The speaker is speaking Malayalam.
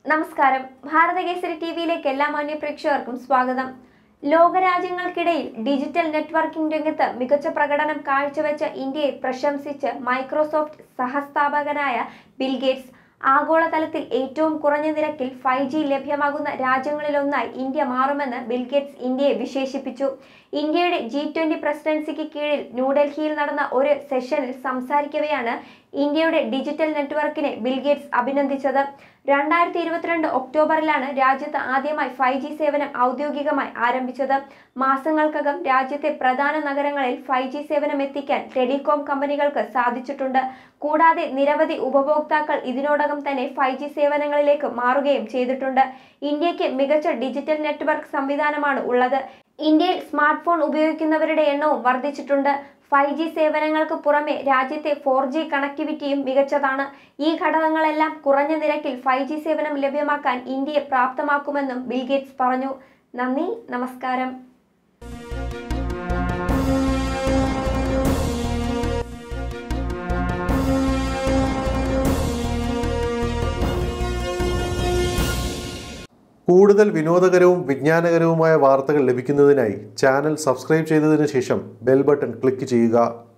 നമസ്കാരം ഭാരതകേസരി ടി വിയിലേക്ക് എല്ലാ മാന്യ പ്രേക്ഷകർക്കും സ്വാഗതം ലോകരാജ്യങ്ങൾക്കിടയിൽ ഡിജിറ്റൽ നെറ്റ്വർക്കിംഗ് രംഗത്ത് മികച്ച പ്രകടനം കാഴ്ചവെച്ച ഇന്ത്യയെ പ്രശംസിച്ച് മൈക്രോസോഫ്റ്റ് സഹസ്ഥാപകനായ ബിൽ ഗേറ്റ്സ് ആഗോളതലത്തിൽ ഏറ്റവും കുറഞ്ഞ നിരക്കിൽ ഫൈവ് ജി ലഭ്യമാകുന്ന രാജ്യങ്ങളിലൊന്നായി ഇന്ത്യ മാറുമെന്ന് ബിൽ ഗേറ്റ്സ് ഇന്ത്യയെ വിശേഷിപ്പിച്ചു ഇന്ത്യയുടെ ജി ട്വന്റി പ്രസിഡൻസിക്ക് കീഴിൽ ന്യൂഡൽഹിയിൽ നടന്ന ഒരു സെഷനിൽ സംസാരിക്കവെയാണ് ഇന്ത്യയുടെ ഡിജിറ്റൽ നെറ്റ്വർക്കിനെ ബിൽ ഗേറ്റ്സ് അഭിനന്ദിച്ചത് രണ്ടായിരത്തി ഇരുപത്തിരണ്ട് ഒക്ടോബറിലാണ് രാജ്യത്ത് ആദ്യമായി ഫൈവ് ജി സേവനം ഔദ്യോഗികമായി ആരംഭിച്ചത് മാസങ്ങൾക്കകം രാജ്യത്തെ പ്രധാന നഗരങ്ങളിൽ ഫൈവ് ജി സേവനം എത്തിക്കാൻ ടെലികോം കമ്പനികൾക്ക് സാധിച്ചിട്ടുണ്ട് കൂടാതെ നിരവധി ഉപഭോക്താക്കൾ ഇതിനോടകം തന്നെ ഫൈവ് ജി സേവനങ്ങളിലേക്ക് മാറുകയും ചെയ്തിട്ടുണ്ട് ഇന്ത്യക്ക് മികച്ച ഡിജിറ്റൽ നെറ്റ്വർക്ക് സംവിധാനമാണ് ഉള്ളത് ഇന്ത്യയിൽ സ്മാർട്ട് ഫോൺ ഉപയോഗിക്കുന്നവരുടെ എണ്ണവും വർദ്ധിച്ചിട്ടുണ്ട് ഫൈവ് ജി സേവനങ്ങൾക്ക് പുറമെ രാജ്യത്തെ ഫോർ ജി കണക്ടിവിറ്റിയും മികച്ചതാണ് ഈ ഘടകങ്ങളെല്ലാം കുറഞ്ഞ നിരക്കിൽ ഫൈവ് ജി സേവനം ലഭ്യമാക്കാൻ ഇന്ത്യയെ പ്രാപ്തമാക്കുമെന്നും ബിൽ ഗേറ്റ്സ് പറഞ്ഞു നന്ദി നമസ്കാരം കൂടുതൽ വിനോദകരവും വിജ്ഞാനകരവുമായ വാർത്തകൾ ലഭിക്കുന്നതിനായി ചാനൽ സബ്സ്ക്രൈബ് ചെയ്തതിനു ശേഷം ബെൽ ബട്ടൺ ക്ലിക്ക് ചെയ്യുക